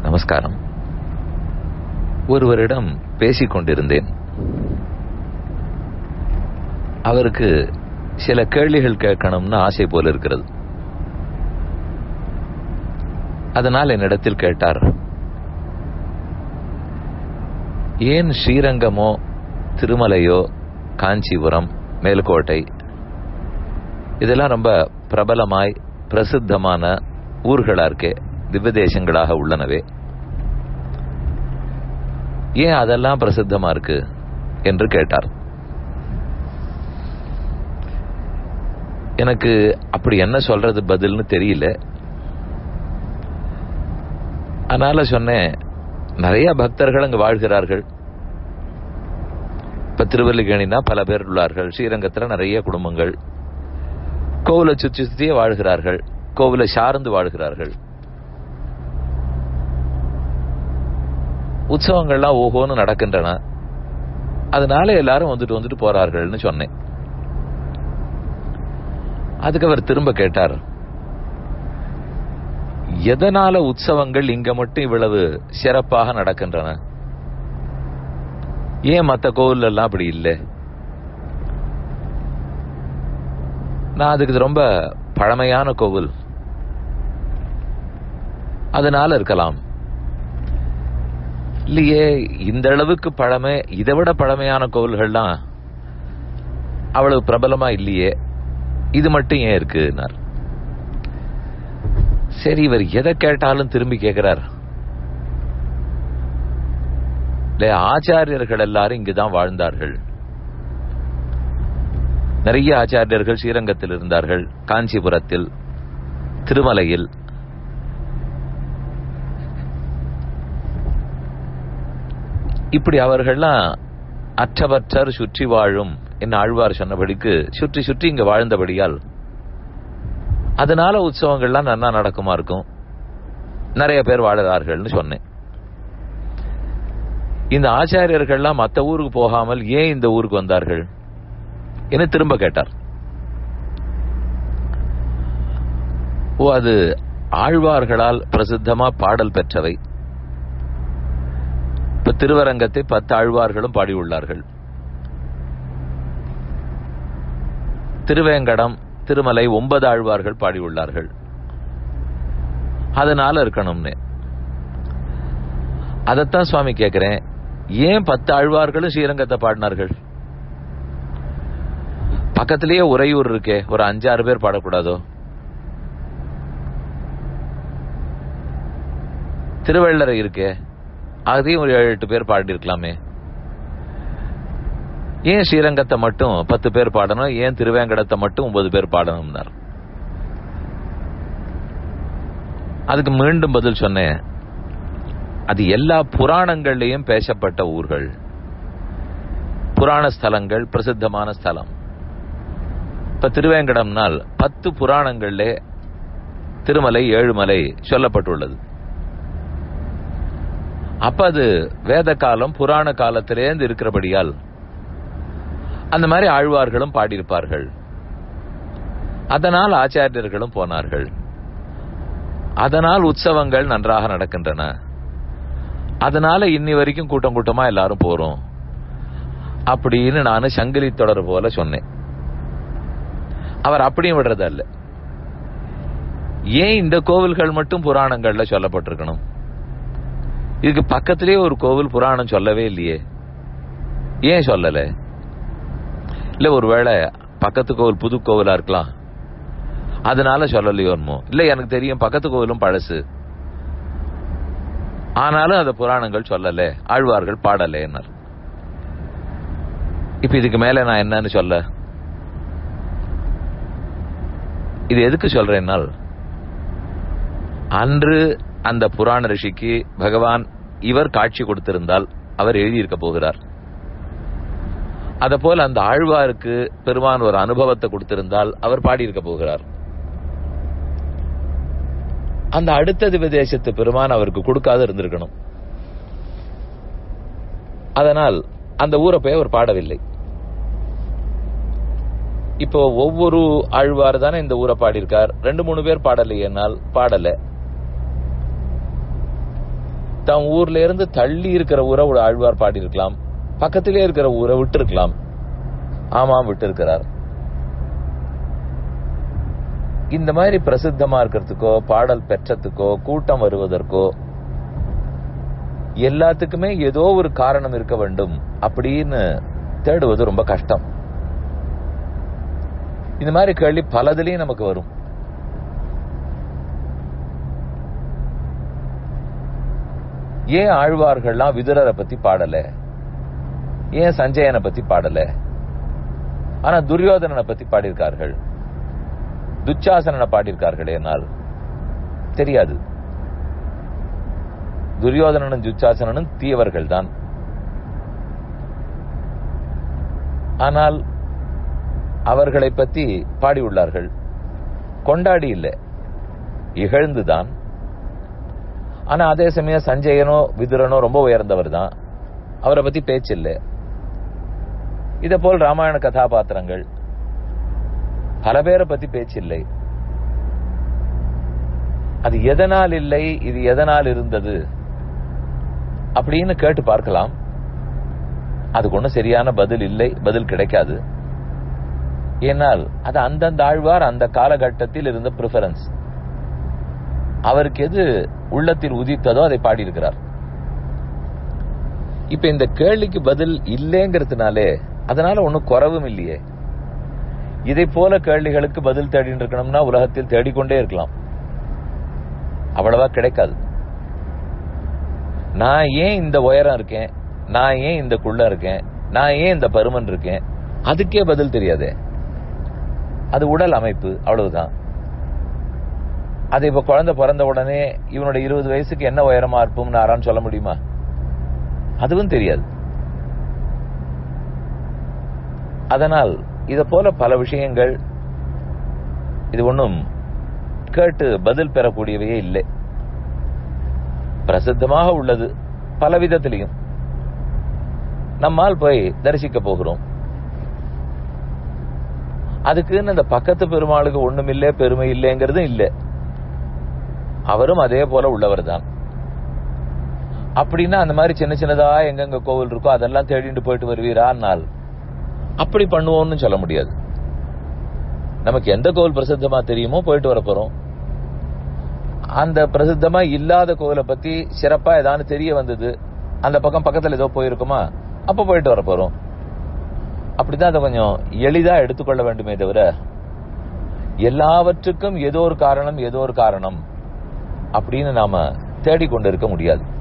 நமஸ்காரம் ஒருவரிடம் பேசிக் கொண்டிருந்தேன் அவருக்கு சில கேள்விகள் கேட்கணும்னு ஆசை போல இருக்கிறது அதனால் என்னிடத்தில் கேட்டார் ஏன் ஸ்ரீரங்கமோ திருமலையோ காஞ்சிபுரம் மேல்கோட்டை இதெல்லாம் ரொம்ப பிரபலமாய் பிரசித்தமான ஊர்களா இருக்கே திவ்ய தேசங்களாக உள்ளனவே ஏன் அதெல்லாம் பிரசித்தமா இருக்கு என்று கேட்டார் எனக்கு அப்படி என்ன சொல்றது பதில்னு தெரியல அதனால சொன்னேன் நிறைய பக்தர்கள் அங்கு வாழ்கிறார்கள் இப்ப திருவல்லிக்கேணினா பல பேர் உள்ளார்கள் ஸ்ரீரங்கத்துல நிறைய குடும்பங்கள் கோவிலை சுற்றி சுற்றியே வாழ்கிறார்கள் கோவிலை சார்ந்து வாழ்கிறார்கள் உற்சவங்கள்லாம் ஓஹோன்னு நடக்கின்றன அதனால எல்லாரும் வந்துட்டு வந்துட்டு போறார்கள்னு சொன்னேன் அதுக்கு அவர் திரும்ப கேட்டார் எதனால உற்சவங்கள் இங்க மட்டும் இவ்வளவு சிறப்பாக நடக்கின்றன ஏன் மத்த கோவில் எல்லாம் அப்படி இல்லை நான் அதுக்கு ரொம்ப பழமையான கோவில் அதனால இருக்கலாம் இல்லையே இந்த அளவுக்கு பழமை இதை விட பழமையான கோவில்கள்லாம் அவ்வளவு பிரபலமா இல்லையே இது மட்டும் ஏன் இருக்குன்னார் சரி இவர் எதை கேட்டாலும் திரும்பி கேட்கிறார் ஆச்சாரியர்கள் எல்லாரும் இங்குதான் வாழ்ந்தார்கள் நிறைய ஆச்சாரியர்கள் ஸ்ரீரங்கத்தில் இருந்தார்கள் காஞ்சிபுரத்தில் திருமலையில் இப்படி அவர்கள்லாம் அற்றவற்றர் சுற்றி வாழும் என்ன ஆழ்வார் சொன்னபடிக்கு சுற்றி சுற்றி இங்க வாழ்ந்தபடியால் அதனால உற்சவங்கள்லாம் நன்னா நடக்குமா இருக்கும் நிறைய பேர் வாழுகிறார்கள்னு சொன்னேன் இந்த ஆச்சாரியர்கள்லாம் மற்ற ஊருக்கு போகாமல் ஏன் இந்த ஊருக்கு வந்தார்கள் என திரும்ப கேட்டார் ஓ அது ஆழ்வார்களால் பிரசித்தமா பாடல் பெற்றவை இப்ப திருவரங்கத்தை பத்து ஆழ்வார்களும் பாடியுள்ளார்கள் திருவேங்கடம் திருமலை ஒன்பது ஆழ்வார்கள் பாடியுள்ளார்கள் அதனால இருக்கணும்னு அதத்தான் சுவாமி கேட்கிறேன் ஏன் பத்து ஆழ்வார்களும் ஸ்ரீரங்கத்தை பாடினார்கள் பக்கத்திலேயே உறையூர் இருக்கே ஒரு அஞ்சாறு பேர் பாடக்கூடாதோ திருவள்ளரை இருக்கே அதையும் ஒரு ஏழு எட்டு பேர் பாடியிருக்கலாமே ஏன் ஸ்ரீரங்கத்தை மட்டும் பத்து பேர் பாடணும் ஏன் திருவேங்கடத்தை மட்டும் ஒன்பது பேர் பாடணும்னார் அதுக்கு மீண்டும் பதில் சொன்னேன் அது எல்லா புராணங்கள்லயும் பேசப்பட்ட ஊர்கள் புராண ஸ்தலங்கள் பிரசித்தமான ஸ்தலம் இப்ப திருவேங்கடம்னால் பத்து புராணங்கள்ல திருமலை ஏழுமலை சொல்லப்பட்டுள்ளது அப்ப அது வேத காலம் புராண காலத்திலேருந்து இருக்கிறபடியால் அந்த மாதிரி ஆழ்வார்களும் பாடியிருப்பார்கள் அதனால் ஆச்சாரியர்களும் போனார்கள் அதனால் உற்சவங்கள் நன்றாக நடக்கின்றன அதனால இன்னி வரைக்கும் கூட்டம் கூட்டமா எல்லாரும் போறோம் அப்படின்னு நான் சங்கிலி தொடர் போல சொன்னேன் அவர் அப்படியும் விடுறது அல்ல ஏன் இந்த கோவில்கள் மட்டும் புராணங்கள்ல சொல்லப்பட்டிருக்கணும் இதுக்கு பக்கத்திலேயே ஒரு கோவில் புராணம் சொல்லவே இல்லையே ஏன் சொல்லல இல்ல ஒருவேளை பக்கத்து கோவில் புது கோவிலா இருக்கலாம் அதனால சொல்லலையோன்மோ இல்ல எனக்கு தெரியும் பக்கத்து கோவிலும் பழசு ஆனாலும் அந்த புராணங்கள் சொல்லல ஆழ்வார்கள் பாடலேன்னார் இப்ப இதுக்கு மேல நான் என்னன்னு சொல்ல இது எதுக்கு சொல்றேன்னால் அன்று அந்த புராண ரிஷிக்கு பகவான் இவர் காட்சி கொடுத்திருந்தால் அவர் எழுதியிருக்க போகிறார் அத போல அந்த ஆழ்வாருக்கு பெருமான் ஒரு அனுபவத்தை கொடுத்திருந்தால் அவர் பாடியிருக்க போகிறார் அந்த அடுத்த திவதேசத்து பெருமான் அவருக்கு கொடுக்காத இருந்திருக்கணும் அதனால் அந்த ஊரை போய் அவர் பாடவில்லை இப்போ ஒவ்வொரு ஆழ்வார் தானே இந்த ஊரை பாடியிருக்கார் ரெண்டு மூணு பேர் பாடலையேனால் பாடல தம் ஊர்ல இருந்து தள்ளி இருக்கிற ஊரை ஒரு ஆழ்வார் பாடியிருக்கலாம் பக்கத்திலே இருக்கிற ஊரை விட்டு இருக்கலாம் ஆமாம் விட்டு இருக்கிறார் இந்த மாதிரி பிரசித்தமா இருக்கிறதுக்கோ பாடல் பெற்றத்துக்கோ கூட்டம் வருவதற்கோ எல்லாத்துக்குமே ஏதோ ஒரு காரணம் இருக்க வேண்டும் அப்படின்னு தேடுவது ரொம்ப கஷ்டம் இந்த மாதிரி கேள்வி பலதுலயும் நமக்கு வரும் ஏன் ஆழ்வார்கள்லாம் விதுரரை பத்தி பாடல ஏன் சஞ்சயனை பத்தி பாடல ஆனா துரியோதனனை பத்தி பாடியிருக்கார்கள் துச்சாசனனை பாடியிருக்கார்கள் என்னால் தெரியாது துரியோதனனும் துச்சாசனனும் தீயவர்கள் தான் ஆனால் அவர்களை பத்தி பாடியுள்ளார்கள் கொண்டாடி இல்லை இகழ்ந்துதான் ஆனா அதே சமயம் சஞ்சயனோ விதுரனோ ரொம்ப உயர்ந்தவர் தான் அவரை பத்தி பேச்சு இல்லை இத போல் ராமாயண கதாபாத்திரங்கள் பல பேரை பத்தி பேச்சு இல்லை அது எதனால் இல்லை இது எதனால் இருந்தது அப்படின்னு கேட்டு பார்க்கலாம் அதுக்கு ஒன்றும் சரியான பதில் இல்லை பதில் கிடைக்காது ஏனால் அது அந்தந்த ஆழ்வார் அந்த காலகட்டத்தில் இருந்த ப்ரிஃபரன்ஸ் அவருக்கு எது உள்ளத்தில் உதித்ததோ அதை பாடியிருக்கிறார் இப்ப இந்த கேள்விக்கு பதில் இல்லைங்கிறதுனாலே அதனால ஒன்னும் குறவும் இல்லையே இதை போல கேள்விகளுக்கு பதில் தேடிட்டு இருக்கணும்னா உலகத்தில் தேடிக்கொண்டே இருக்கலாம் அவ்வளவா கிடைக்காது நான் ஏன் இந்த உயரம் இருக்கேன் நான் ஏன் இந்த குள்ள இருக்கேன் நான் ஏன் இந்த பருமன் இருக்கேன் அதுக்கே பதில் தெரியாதே அது உடல் அமைப்பு அவ்வளவுதான் அது இப்ப குழந்தை பிறந்த உடனே இவனுடைய இருபது வயசுக்கு என்ன உயரமா இருப்போம்னு யாரான்னு சொல்ல முடியுமா அதுவும் தெரியாது அதனால் இத போல பல விஷயங்கள் இது ஒன்றும் கேட்டு பதில் பெறக்கூடியவையே இல்லை பிரசித்தமாக உள்ளது பல விதத்திலையும் நம்மால் போய் தரிசிக்க போகிறோம் அதுக்குன்னு இந்த பக்கத்து பெருமாளுக்கு ஒண்ணும் இல்லை பெருமை இல்லைங்கிறதும் இல்லை அவரும் அதே போல உள்ளவர் தான் அப்படின்னா அந்த மாதிரி சின்ன சின்னதா எங்கெங்க கோவில் இருக்கோ அதெல்லாம் தேடிட்டு போயிட்டு வருவீரானால் அப்படி பண்ணுவோம்னு சொல்ல முடியாது நமக்கு எந்த கோவில் பிரசித்தமா தெரியுமோ போயிட்டு வர போறோம் அந்த பிரசித்தமா இல்லாத கோவிலை பத்தி சிறப்பா ஏதாவது தெரிய வந்தது அந்த பக்கம் பக்கத்துல ஏதோ போயிருக்குமா அப்ப போயிட்டு வர போறோம் அப்படிதான் அதை கொஞ்சம் எளிதா எடுத்துக்கொள்ள வேண்டுமே தவிர எல்லாவற்றுக்கும் ஏதோ ஒரு காரணம் ஏதோ ஒரு காரணம் அப்படின்னு நாம தேடிக்கொண்டு இருக்க முடியாது